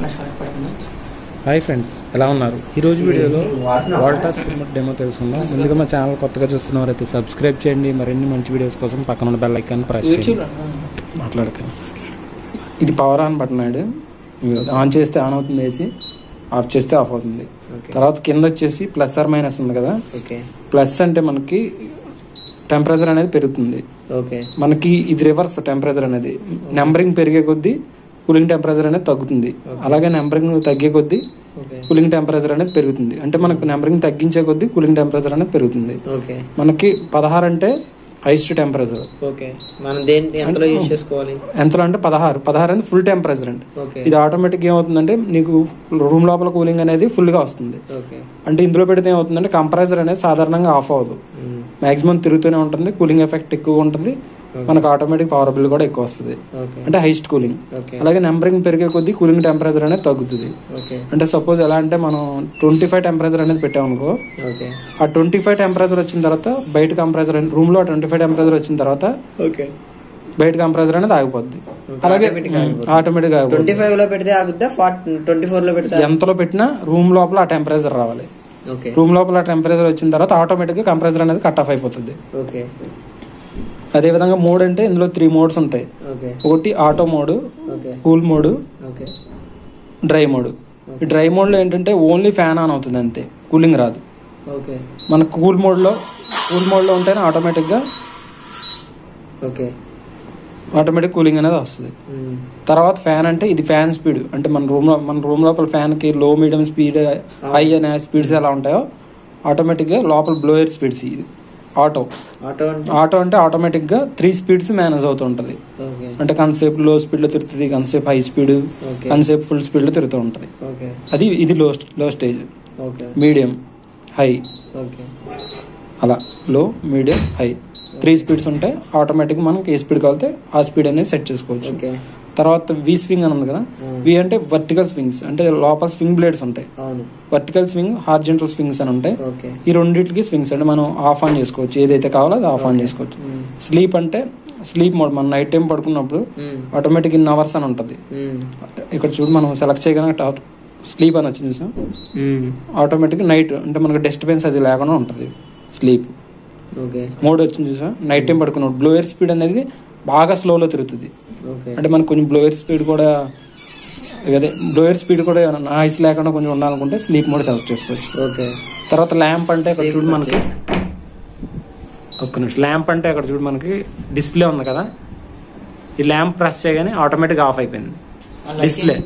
Hi friends ఎలా ఉన్నారు ఈరోజు వీడియోలో వాల్టాస్ రిమోట్ డెమో తెలుసుకుందాం ముందుగా మా ఛానల్ కొత్తగా చూస్తున్నవారైతే సబ్స్క్రైబ్ చేయండి మరిన్ని మంచి వీడియోస్ కోసం పక్కన ఉన్న బెల్ ఐకాన్ ప్రెస్ చేయండి మాట్లాడకండి ఇది పవర్ ఆన్ బటన్ అండి ఆన్ చేస్తే ఆన్ అవుతుంది వేసి ఆఫ్ చేస్తే ఆఫ్ అవుతుంది ఓకే తర్వాత కింద వచ్చేసి ప్లస్ ఆర్ మైనస్ ఉంది కదా ఓకే ప్లస్ అంటే మనకి టెంపరేచర్ అనేది పెరుగుతుంది ఓకే మనకి ఇది రివర్స్ టెంపరేచర్ అనేది నెంబరింగ్ పెరిగే కొద్దీ కూలింగ్ టెంపరేచర్ అనేది తగ్గుతుంది అలాగే నెంబరింగ్ తగ్గే కొద్దీ ఓకే కూలింగ్ టెంపరేచర్ అనేది పెరుగుతుంది అంటే మనకు నెంబరింగ్ తగ్గించే కొద్దీ కూలింగ్ టెంపరేచర్ అనేది పెరుగుతుంది ఓకే మనకి పదహారు అంటే హైయెస్ట్ టెంపరేచర్ ఓకే మనం దేని ఎంతలో యూజ్ చేసుకోవాలి ఎంతలో అంటే పదహారు పదహారు అనేది ఫుల్ టెంపరేచర్ అండి ఓకే ఇది ఆటోమేటిక్ ఏమవుతుందంటే నీకు రూమ్ లోపల కూలింగ్ అనేది full గా వస్తుంది ఓకే అంటే ఇందులో పెడితే ఏమవుతుందంటే కంప్రెసర్ అనేది సాధారణంగా ఆఫ్ అవ్వదు మ్మ్. మాక్సిమం తిరుగుతూనే ఉంటుంది కూలింగ్ ఎఫెక్ట్ ఎక్కువ ఉంటుంది మనకు ఆటోమేటిక్ పవర్ బిల్ కూడా ఎక్కువ వస్తుంది ఓకే అంటే హైస్ట్ కూలింగ్ ఓకే అలాగే నెంబరింగ్ పెరిగే కొద్దీ కూలింగ్ టెంపరేచర్ అనేది తగ్గుతుంది ఓకే అంటే సపోజ్ ఎలా అంటే మనం ట్వంటీ ఫైవ్ టెంపరేచర్ అనేది పెట్టామనుకో ఓకే ఆ ట్వంటీ ఫైవ్ టెంపరేచర్ వచ్చిన తర్వాత బయట కంప్రెసర్ రూమ్ లో ట్వంటీ ఫైవ్ టెంపరేచర్ వచ్చిన తర్వాత ఓకే బయట కంప్రెసర్ అనేది ఆగిపోద్ది అలాగే ఆటోమేటిక్ ఆగిపోద్ది ట్వంటీ ఫైవ్ లో పెడితే ఆగుద్దా ఫార్టీ ట్వంటీ ఫోర్ లో పెడితే ఎంతలో పెట్టినా రూమ్ లోపల ఆ టెంపరేచర్ రావాలి ఓకే రూమ్ లోపల టెంపరేచర్ వచ్చిన తర్వాత ఆటోమేటిక్ గా కంప్రెసర్ అనేది కట్ ఆఫ్ అయిపోతుంది ఓకే అదే విధంగా మోడ్ అంటే ఇందులో త్రీ మోడ్స్ ఉంటాయి ఓకే ఒకటి auto mode okay cool mode okay dry mode ఈ డ్రై మోడ్ లో ఏంటంటే ఓన్లీ ఫ్యాన్ ఆన్ అవుతుంది అంతే కూలింగ్ రాదు ఓకే మన కూల్ మోడ్ లో కూల్ మోడ్ లో ఉంటేనే ఆటోమేటిక్ గా ఓకే ఆటోమేటిక్ కూలింగ్ అనేది వస్తుంది మ్మ్. తర్వాత ఫ్యాన్ అంటే ఇది ఫ్యాన్ స్పీడ్ అంటే మన రూమ్ లో మన రూమ్ లోపల ఫ్యాన్ కి లో మీడియం స్పీడ్ హై అనే స్పీడ్స్ ఎలా ఉంటాయో ఆటోమేటిక్ గా లోపల బ్లోయర్ స్పీడ్స్ ఇది ఆటో ఆటో అంటే ఆటో అంటే ఆటోమేటిక్ గా త్రీ స్పీడ్స్ మేనేజ్ అవుతుంటది ఓకే అంటే కొంతసేపు లో స్పీడ్ లో తిరుగుతుంది కొంతసేపు హై స్పీడ్ ఓకే కొంతసేపు ఫుల్ స్పీడ్ లో తిరుగుతూ ఉంటది ఓకే అది ఇది low low stage okay medium high okay అలా low medium high three speeds ఉంటాయి ఆటోమేటిక్ మనకి ఏ స్పీడ్ కావాలితే ఆ స్పీడ్ అనేది సెట్ చేసుకోవచ్చు ఓకే తర్వాత వి స్వింగ్ అని ఉంది కదా Hmm. వి అంటే వర్టికల్ స్వింగ్స్ అంటే లోపల స్వింగ్ బ్లేడ్స్ ఉంటాయి అవును వర్టికల్ స్వింగ్ హార్జెంటల్ స్వింగ్స్ అని ఉంటాయి ఓకే ఈ రెండింటికి స్వింగ్స్ అంటే మనం ఆఫ్ ఆన్ చేసుకోవచ్చు ఏదైతే కావాలో అది ఆఫ్ ఆన్ చేసుకోవచ్చు మ్మ్. స్లీప్ అంటే స్లీప్ మోడ్ మనం నైట్ టైం పడుకున్నప్పుడు మ్మ్. ఆటోమేటిక్ ఇన్ అవర్స్ అని ఉంటుంది మ్మ్. ఇక్కడ చూడు మనం సెలెక్ట్ చేయగానే టాప్ స్లీప్ అని వచ్చింది చూసాం మ్మ్. ఆటోమేటిక్ నైట్ అంటే మనకు డిస్టర్బెన్స్ అది లేకుండా ఉంటుంది స్లీప్ ఓకే మోడ్ వచ్చింది చూసా నైట్ టైం పడుకున్నప్పుడు బ్లోయర్ స్పీడ్ అనేది బాగా స్లోలో తిరుగుతుంది ఓకే అంటే మనకు కొంచెం బ్లోయర్ స్పీడ్ కూడా అదే బ్లోయర్ స్పీడ్ కూడా నాయిస్ లేకుండా కొంచెం ఉండాలనుకుంటే స్లీప్ మోడ్ సెలెక్ట్ చేసుకోవచ్చు ఓకే తర్వాత ల్యాంప్ అంటే అక్కడ చూడు మనకి ఒక్క నిమిషం ల్యాంప్ అంటే అక్కడ చూడు మనకి డిస్ప్లే ఉంది కదా ఈ ల్యాంప్ ప్రెస్ చేయగానే ఆటోమేటిక్ ఆఫ్ అయిపోయింది డిస్ప్లే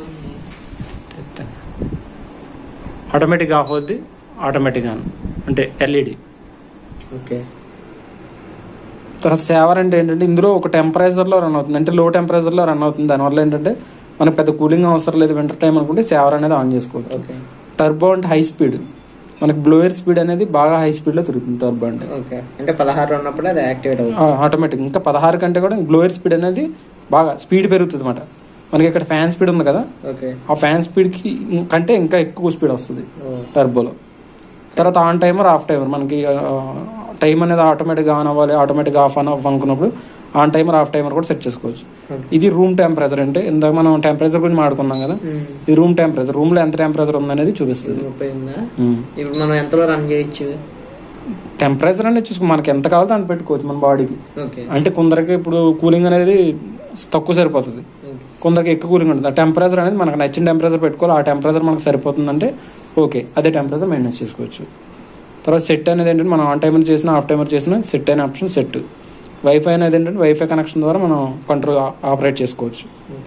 ఆటోమేటిక్ ఆఫ్ అవుద్ది ఆటోమేటిక్ ఆన్ అంటే ఎల్ఈడి ఓకే తర్వాత సేవర్ అంటే ఏంటంటే ఇందులో ఒక టెంపరేచర్ లో రన్ అవుతుంది అంటే లో టెంపరేచర్ లో రన్ అవుతుంది దానివల్ల ఏంటంటే మనకు పెద్ద కూలింగ్ అవసరం లేదు వింటర్ టైం అనుకుంటే సేవర్ అనేది ఆన్ చేసుకోవచ్చు ఓకే టర్బో అంటే హై స్పీడ్ మనకి బ్లోయర్ స్పీడ్ అనేది బాగా హై స్పీడ్ లో తిరుగుతుంది టర్బో అంటే ఓకే అంటే పదహారు ఉన్నప్పుడు అది యాక్టివేట్ అవుతుంది ఆటోమేటిక్ ఇంకా పదహారు కంటే కూడా బ్లోయర్ స్పీడ్ అనేది బాగా స్పీడ్ పెరుగుతుంది అనమాట మనకి ఇక్కడ ఫ్యాన్ స్పీడ్ ఉంది కదా ఓకే ఆ ఫ్యాన్ స్పీడ్ కి కంటే ఇంకా ఎక్కువ స్పీడ్ వస్తుంది ఓ, టర్బోలో తర్వాత ఆన్ టైమర్ ఆఫ్ టైమర్ మనకి టైం అనేది ఆటోమేటిక్ ఆన్ అవ్వాలి ఆటోమేటిక్ ఆఫ్ ఆన్ అవ్వ అనుకున్నప్పుడు ఆన్ టైమర్ ఆఫ్ టైమర్ కూడా సెట్ చేసుకోవచ్చు ఓకే. ఇది రూమ్ టెంపరేచర్ అంటే ఇందాక మనం టెంపరేచర్ గురించి మాట్లాడుకున్నాం కదా మ్మ్. ఇది రూమ్ టెంపరేచర్ రూమ్ లో ఎంత టెంపరేచర్ ఉందనేది చూపిస్తుంది ముప్పై ఉందా ఉమ్. ఇప్పుడు మనం ఎంతలో రన్ చేయొచ్చు టెంపరేచర్ అనేది చూసుకో మనకి ఎంత కావాలో దాన్ని పెట్టుకోవచ్చు మన బాడీకి ఓకే అంటే కొందరికి ఇప్పుడు కూలింగ్ అనేది తక్కువ సరిపోతుంది ఓకే కొందరికి ఎక్కువ కూలింగ్ ఉంటుంది ఆ టెంపరేచర్ అనేది మనకు నచ్చిన టెంపరేచర్ పెట్టుకోవాలి ఆ టెంపరేచర్ మనకు సరిపోతుందంటే ఓకే అదే టెంపరేచర్ మెయింటైన్ చేసుకోవచ్చు తర్వాత సెట్ అనేది ఏంటంటే మనం ఆన్ టైమర్ చేసిన ఆఫ్ టైమర్ చేసిన సెట్ అయిన ఆప్షన్ సెట్ వైఫై అనేది ఏంటంటే వైఫై కనెక్షన్ ద్వారా మనం కంట్రోల్ ఆపరేట్ చేసుకోవచ్చు ఓకే